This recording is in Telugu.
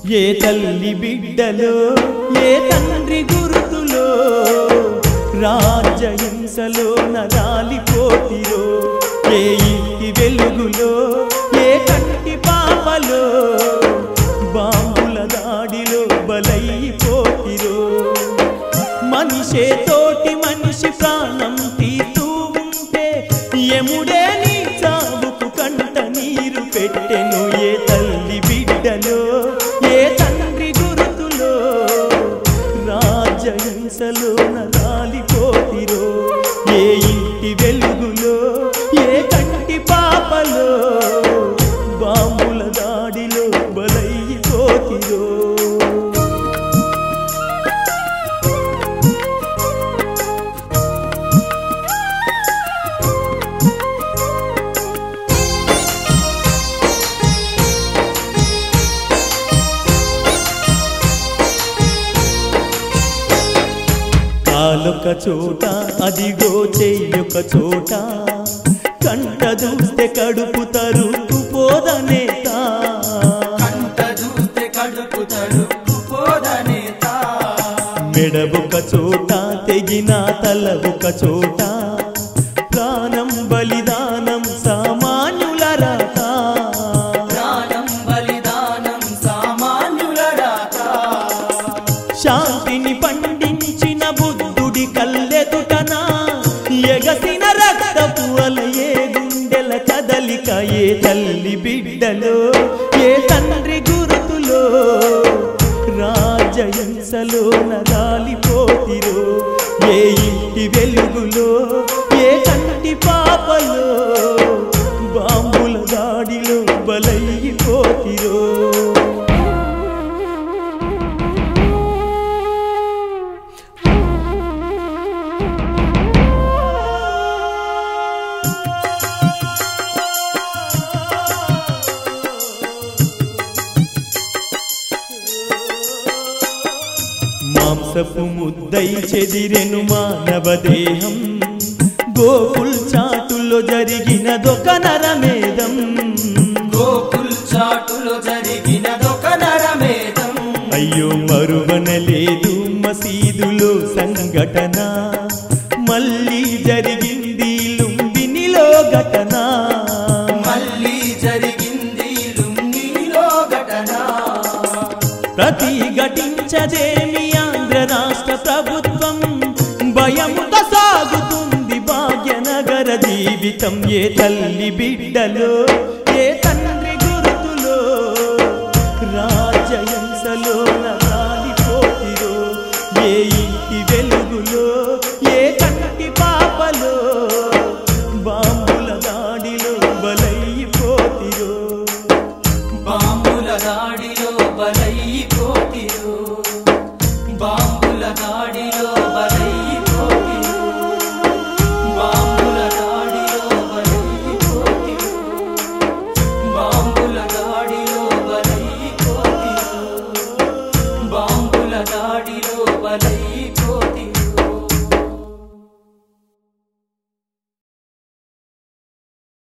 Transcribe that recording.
ఏ తల్లి బిడ్డలో ఏ తండ్రి గుర్తులో రాజ్యహింసలో నరాలిపోతిరో ఏ ఇంటి వెలుగులో ఏ కంటి పాపలో బాంబుల దాడిలో బలైపోతిరో మనిషే తోటి మనిషి ప్రాణం తీస్తూ ఉంటే ఎముడే నీ చావుకు కంట నీరు పెట్టెను ఏ తల్లి బిడ్డలో ఏ తండ్రి గురుతులో రాజహింసలో నరాలిపోతిరో ఏ ఇంటి వెలుగులో ఏ కంటి పాపలో బాంబుల దాడిలో బలైపోతిరో కాలొక చోట అదిగో చెయ్యొక చోట కంట చూస్తే కడుపు తరుపు పోదనేత కంట చూస్తే కడుపు తడుపు పోదనేత మెడబొక చోట తెగిన తల ఒక చోట ప్రాణం బలిదానం సామాన్యుల రాత ప్రాణం బలిదానం సామాన్యుల రాత శాంతిని పండించిన బుద్ధుడి కల్లెదుటన ఎగసిన రక్తపు అలయే గుండెల కదలిక ఏ తల్లి బిడ్డలో ఏ తండ్రి గురుతులో రాజహింసలో నదాలిపోతిరో ఏ ఇంటి వెలుగులో ఏ కంటి పాపలో బాంబుల దాడిలో బలైపోతిరో మాంసపు ముద్దై చెదిరెను మానవ దేహం గోకుల్ చాటులో జరిగినదొక నరమేదం గోకుల్ చాటులో జరిగినదొక నరమేధం అయ్యో మరువనలేదు మసీదులో సంఘటన మళ్ళీ జరిగింది లుంబినిలో ఘటన మళ్ళీ జరిగింది లుంగిలో ఘటన ప్రతిఘటించదేమి ఆంధ్ర రాష్ట్ర ప్రభుత్వం భయముతో సాగుతుంది భాగ్యనగర జీవితం ఏ తల్లి బిడ్డలో ఏ తండ్రి గుర్తులో రాజయంసలో నరాలిపోతిరో ఏ ఇంటి వెలుగులో ఏ కంటి పాపలో బాంబుల దాడిలో బలైపోతిరో బాంబుల దాడిలో బలైపోతిరు బాంబుల దాడిలో బలైపోతిరు బాంబుల దాడిలో బలైపోతిరు బాంబుల దాడిలో బలైపోతిరు బాంబుల దాడిలో బలై